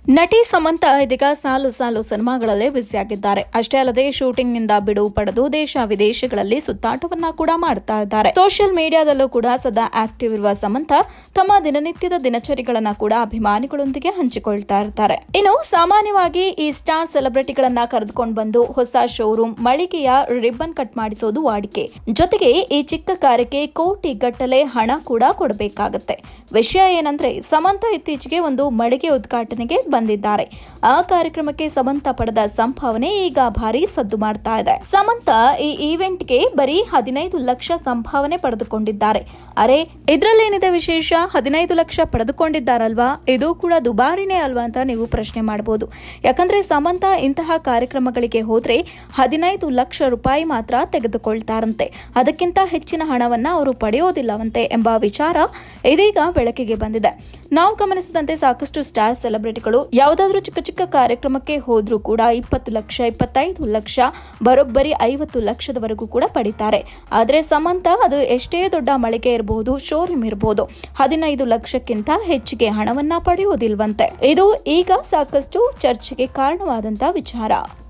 ನಟಿ ಸಮಂತ ಇದೀಗ ಸಾಲು ಸಾಲು ಸಿನಿಮಾಗಳಲ್ಲೇ ಬ್ಯುಸಿಯಾಗಿದ್ದಾರೆ ಅಷ್ಟೇ ಅಲ್ಲದೆ ಶೂಟಿಂಗ್ ನಿಂದ ಬಿಡುವು ಪಡೆದು ದೇಶ ವಿದೇಶಗಳಲ್ಲಿ ಸುತ್ತಾಟವನ್ನ ಕೂಡ ಮಾಡ್ತಾ ಇದ್ದಾರೆ ಸೋಷಿಯಲ್ ಮೀಡಿಯಾದಲ್ಲೂ ಕೂಡ ಸದಾ ಆಕ್ಟಿವ್ ಇರುವ ಸಮಂತ ತಮ್ಮ ದಿನನಿತ್ಯದ ದಿನಚರಿಗಳನ್ನ ಕೂಡ ಅಭಿಮಾನಿಗಳೊಂದಿಗೆ ಹಂಚಿಕೊಳ್ತಾ ಇರ್ತಾರೆ ಇನ್ನು ಸಾಮಾನ್ಯವಾಗಿ ಈ ಸ್ಟಾರ್ ಸೆಲೆಬ್ರಿಟಿಗಳನ್ನ ಕರೆದುಕೊಂಡು ಬಂದು ಹೊಸ ಶೋರೂಮ್ ಮಳಿಗೆಯ ರಿಬ್ಬನ್ ಕಟ್ ಮಾಡಿಸೋದು ವಾಡಿಕೆ ಜೊತೆಗೆ ಈ ಚಿಕ್ಕ ಕಾರ್ಯಕ್ಕೆ ಕೋಟಿ ಗಟ್ಟಲೆ ಹಣ ಕೂಡ ಕೊಡಬೇಕಾಗತ್ತೆ ವಿಷಯ ಏನಂದ್ರೆ ಸಮಂತ ಇತ್ತೀಚೆಗೆ ಒಂದು ಮಳಿಗೆ ಉದ್ಘಾಟನೆಗೆ ಬಂದಿದ್ದಾರೆ ಆ ಕಾರ್ಯಕ್ರಮಕ್ಕೆ ಸಮಂತ ಪಡೆದ ಸಂಭಾವನೆ ಈಗ ಭಾರಿ ಸದ್ದು ಮಾಡ್ತಾ ಇದೆ ಸಮಂತ ಈ ಈವೆಂಟ್ಗೆ ಬರೀ ಹದಿನೈದು ಲಕ್ಷ ಸಂಭಾವನೆ ಪಡೆದುಕೊಂಡಿದ್ದಾರೆ ಅರೆ ಇದ್ರಲ್ಲೇನಿದೆ ವಿಶೇಷ ಹದಿನೈದು ಲಕ್ಷ ಪಡೆದುಕೊಂಡಿದ್ದಾರಲ್ವಾ ಇದು ಕೂಡ ದುಬಾರಿನೇ ಅಲ್ವಾ ಅಂತ ನೀವು ಪ್ರಶ್ನೆ ಮಾಡಬಹುದು ಯಾಕಂದ್ರೆ ಸಮಂತ ಇಂತಹ ಕಾರ್ಯಕ್ರಮಗಳಿಗೆ ಹೋದ್ರೆ ಹದಿನೈದು ಲಕ್ಷ ರೂಪಾಯಿ ಮಾತ್ರ ತೆಗೆದುಕೊಳ್ತಾರಂತೆ ಅದಕ್ಕಿಂತ ಹೆಚ್ಚಿನ ಹಣವನ್ನ ಅವರು ಪಡೆಯೋದಿಲ್ಲವಂತೆ ಎಂಬ ವಿಚಾರ ಇದೀಗ ಬೆಳಕಿಗೆ ಬಂದಿದೆ ನಾವು ಗಮನಿಸಿದಂತೆ ಸಾಕಷ್ಟು ಸ್ಟಾರ್ ಸೆಲೆಬ್ರಿಟಿಗಳು ಯಾವುದಾದ್ರೂ ಚಿಕ್ಕ ಚಿಕ್ಕ ಕಾರ್ಯಕ್ರಮಕ್ಕೆ ಹೋದ್ರೂ ಕೂಡ ಇಪ್ಪತ್ತು ಲಕ್ಷ ಇಪ್ಪತ್ತೈದು ಲಕ್ಷ ಬರೋಬ್ಬರಿ ಐವತ್ತು ಲಕ್ಷದವರೆಗೂ ಕೂಡ ಪಡಿತಾರೆ ಆದರೆ ಸಮಂತ ಅದು ಎಷ್ಟೇ ದೊಡ್ಡ ಮಳಿಗೆ ಇರಬಹುದು ಶೋರೂಮ್ ಇರಬಹುದು ಹದಿನೈದು ಲಕ್ಷಕ್ಕಿಂತ ಹೆಚ್ಚಿಗೆ ಹಣವನ್ನ ಪಡೆಯೋದಿಲ್ವಂತೆ ಇದು ಈಗ ಸಾಕಷ್ಟು ಚರ್ಚೆಗೆ ಕಾರಣವಾದಂತ ವಿಚಾರ